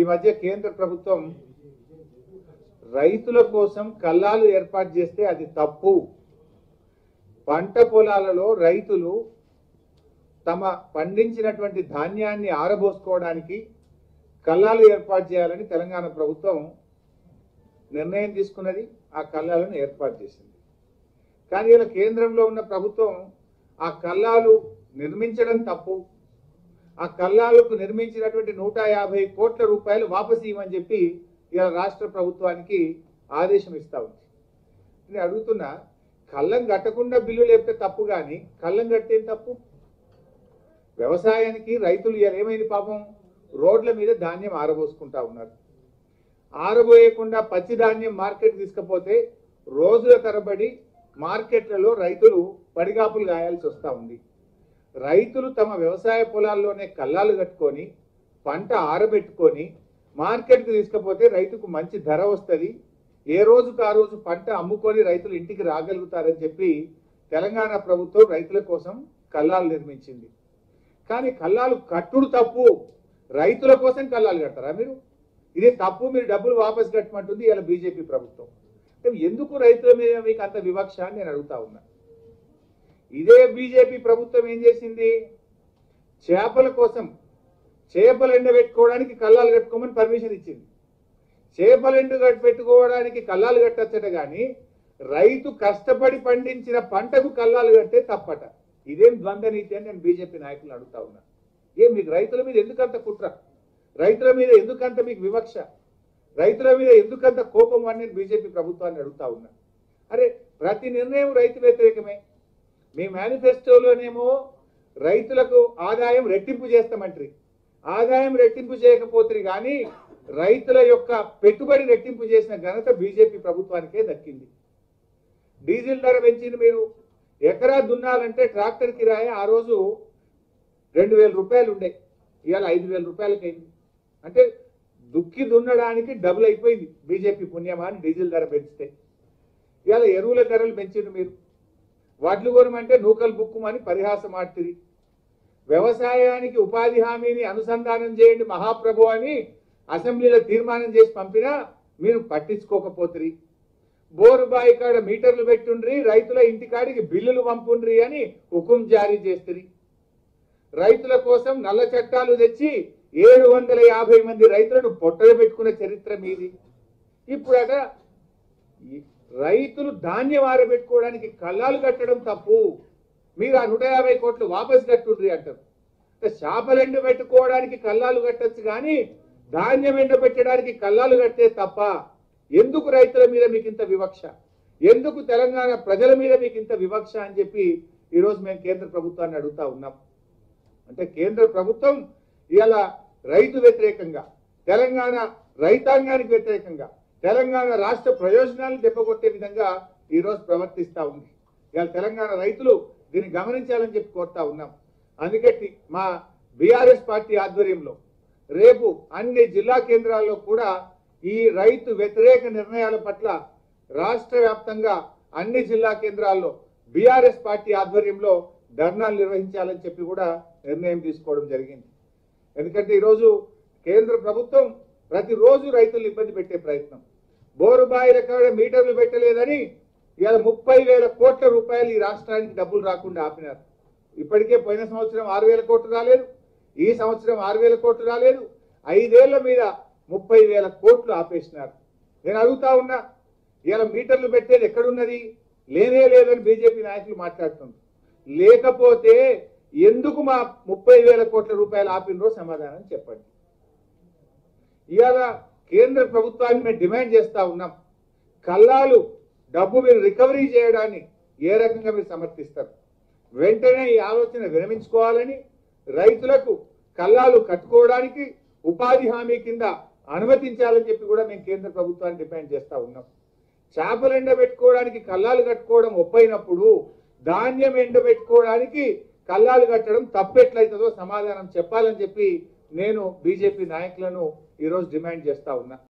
ఈ మధ్య కేంద్ర ప్రభుత్వం రైతుల కోసం కల్లాలు ఏర్పాటు చేస్తే అది తప్పు పంట పొలాలలో రైతులు తమ పండించినటువంటి ధాన్యాన్ని ఆరబోసుకోవడానికి కల్లాలు ఏర్పాటు చేయాలని తెలంగాణ ప్రభుత్వం నిర్ణయం తీసుకున్నది ఆ కల్లాలను ఏర్పాటు చేసింది కానీ ఇలా కేంద్రంలో ఉన్న ప్రభుత్వం ఆ కల్లాలు నిర్మించడం తప్పు ఆ కల్లాలకు నిర్మించినటువంటి నూట యాభై కోట్ల రూపాయలు వాపసు ఇవ్వమని చెప్పి ఇలా రాష్ట్ర ప్రభుత్వానికి ఆదేశం ఇస్తా ఉంది నేను అడుగుతున్నా కళ్ళం కట్టకుండా బిల్లు లేపితే తప్పు కానీ కళ్ళం కట్టేం తప్పు వ్యవసాయానికి రైతులు ఇవాళ ఏమైంది పాపం రోడ్ల మీద ధాన్యం ఆరబోసుకుంటా ఉన్నారు ఆరబోయకుండా పచ్చి ధాన్యం మార్కెట్ తీసుకపోతే రోజుల తరబడి మార్కెట్లలో రైతులు పడిగాపులు గాయాల్సి వస్తూ ఉంది రైతులు తమ వ్యవసాయ పొలాల్లోనే కల్లాలు కట్టుకొని పంట ఆరబెట్టుకొని మార్కెట్కి తీసుకపోతే రైతుకు మంచి ధర వస్తుంది ఏ రోజుకు ఆ రోజు పంట అమ్ముకొని రైతులు ఇంటికి రాగలుగుతారని చెప్పి తెలంగాణ ప్రభుత్వం రైతుల కోసం కల్లాలు నిర్మించింది కానీ కల్లాలు కట్టుడు తప్పు రైతుల కోసం కల్లాలు కడతారా మీరు ఇది తప్పు మీరు డబ్బులు వాపస్ కట్టమంటుంది ఇలా బీజేపీ ప్రభుత్వం అంటే ఎందుకు రైతుల మీద మీకు అంత వివక్ష అని నేను అడుగుతా ఉన్నా ఇదే బీజేపీ ప్రభుత్వం ఏం చేసింది చేపల కోసం చేపలు ఎండబెట్టుకోవడానికి కల్లాలు కట్టుకోమని పర్మిషన్ ఇచ్చింది చేపలు ఎండు కట్- పెట్టుకోవడానికి కల్లాలు కట్టచ్చట కానీ రైతు కష్టపడి పండించిన పంటకు కల్లాలు కట్టే తప్పట ఇదేం ద్వంద్వ నీతి అని నేను బీజేపీ నాయకులను అడుగుతా ఉన్నా ఏం మీకు రైతుల మీద ఎందుకంత కుట్ర రైతుల మీద ఎందుకంత మీకు వివక్ష రైతుల మీద ఎందుకంత కోపం అని నేను బీజేపీ ప్రభుత్వాన్ని అడుగుతా ఉన్నా అరే ప్రతి నిర్ణయం రైతు వ్యతిరేకమే మీ మేనిఫెస్టోలోనేమో రైతులకు ఆదాయం రెట్టింపు చేస్తామంటారు ఆదాయం రెట్టింపు చేయకపోతే కానీ రైతుల యొక్క పెట్టుబడి రెట్టింపు చేసిన ఘనత బీజేపీ ప్రభుత్వానికే దక్కింది డీజిల్ ధర పెంచింది మీరు ఎకరా దున్నాలంటే ట్రాక్టర్ కిరాయి ఆ రోజు రెండు వేల రూపాయలు ఉండే ఇవాళ ఐదు వేల రూపాయలకి అయింది అంటే దుక్కి దున్నడానికి డబుల్ అయిపోయింది బీజేపీ పుణ్యమా అని డీజిల్ ధర పెంచితే ఇవాళ ఎరువుల ధరలు పెంచింది మీరు వడ్లు కొనమంటే నూకలు బుక్కుమని పరిహాసం ఆడుతుంది వ్యవసాయానికి ఉపాధి హామీని అనుసంధానం చేయండి మహాప్రభు అని అసెంబ్లీలో తీర్మానం చేసి పంపినా మీరు పట్టించుకోకపోతురి బోరు బాయి కాడ మీటర్లు పెట్టుండ్రి రైతుల ఇంటికాడికి బిల్లులు పంపుండ్రి అని హుకుం జారీ చేస్తుంది రైతుల కోసం నల్ల చట్టాలు తెచ్చి ఏడు వందల యాభై మంది రైతులను పొట్టలు పెట్టుకున్న చరిత్ర మీది ఇప్పుడట ఈ రైతులు ధాన్యం ఆరబెట్టుకోవడానికి కళ్ళాలు కట్టడం తప్పు మీరు ఆ నూట యాభై కోట్లు వాపస్ కట్టుండ్రి అంటారు అంటే చేపలు ఎండ పెట్టుకోవడానికి కళ్ళాలు కట్టొచ్చు కానీ ధాన్యం ఎండ పెట్టడానికి కళ్ళాలు కట్టే తప్ప ఎందుకు రైతుల మీద మీకు ఇంత వివక్ష ఎందుకు తెలంగాణ ప్రజల మీద మీకు ఇంత వివక్ష అని చెప్పి ఈరోజు మేము కేంద్ర ప్రభుత్వాన్ని అడుగుతా ఉన్నాం అంటే కేంద్ర ప్రభుత్వం ఇవాళ రైతు వ్యతిరేకంగా తెలంగాణ రైతాంగానికి వ్యతిరేకంగా తెలంగాణ రాష్ట్ర ప్రయోజనాలను దెబ్బకొట్టే విధంగా ఈరోజు ప్రవర్తిస్తా ఉంది ఇవాళ తెలంగాణ రైతులు దీన్ని గమనించాలని చెప్పి కోరుతా ఉన్నాం అందుకే టి- మా బీఆర్ఎస్ పార్టీ ఆధ్వర్యంలో రేపు అన్ని జిల్లా కేంద్రాల్లో కూడా ఈ రైతు వ్యతిరేక నిర్ణయాల పట్ల రాష్ట్ర వ్యాప్తంగా అన్ని జిల్లా కేంద్రాల్లో బీఆర్ఎస్ పార్టీ ఆధ్వర్యంలో ధర్నాలు నిర్వహించాలని చెప్పి కూడా నిర్ణయం తీసుకోవడం జరిగింది ఎందుకంటే ఈరోజు కేంద్ర ప్రభుత్వం ప్రతిరోజు రైతులు ఇబ్బంది పెట్టే ప్రయత్నం బోరు బాయిల కాడ మీటర్లు పెట్టలేదని ఇవాళ ముప్పై వేల కోట్ల రూపాయలు ఈ రాష్ట్రానికి డబ్బులు రాకుండా ఆపినారు ఇప్పటికే పోయిన సంవత్సరం ఆరు వేల కోట్లు రాలేదు ఈ సంవత్సరం ఆరు వేల కోట్లు రాలేదు ఐదేళ్ల మీద ముప్పై వేల కోట్లు ఆపేసినారు నేను అడుగుతా ఉన్నా ఇవాళ మీటర్లు పెట్టేది ఎక్కడున్నది లేనే లేదని బీజేపీ నాయకులు మాట్లాడుతున్నారు లేకపోతే ఎందుకు మా ముప్పై వేల కోట్ల రూపాయలు ఆపినరో సమాధానం చెప్పండి ఇవాళ కేంద్ర ప్రభుత్వాన్ని మేము డిమాండ్ చేస్తా ఉన్నాం కల్లాలు డబ్బు మీరు రికవరీ చేయడాన్ని ఏ రకంగా మీరు సమర్థిస్తారు వెంటనే ఈ ఆలోచన విరమించుకోవాలని రైతులకు కల్లాలు కట్టుకోవడానికి ఉపాధి హామీ కింద అనుమతించాలని చెప్పి కూడా మేము కేంద్ర ప్రభుత్వాన్ని డిమాండ్ చేస్తా ఉన్నాం చేపలు ఎండబెట్టుకోవడానికి కల్లాలు కట్టుకోవడం ఒప్పైనప్పుడు ధాన్యం ఎండబెట్టుకోవడానికి కల్లాలు కట్టడం తప్పెట్లయితుందో సమాధానం చెప్పాలని చెప్పి నేను బీజేపీ నాయకులను ఈరోజు డిమాండ్ చేస్తా ఉన్నా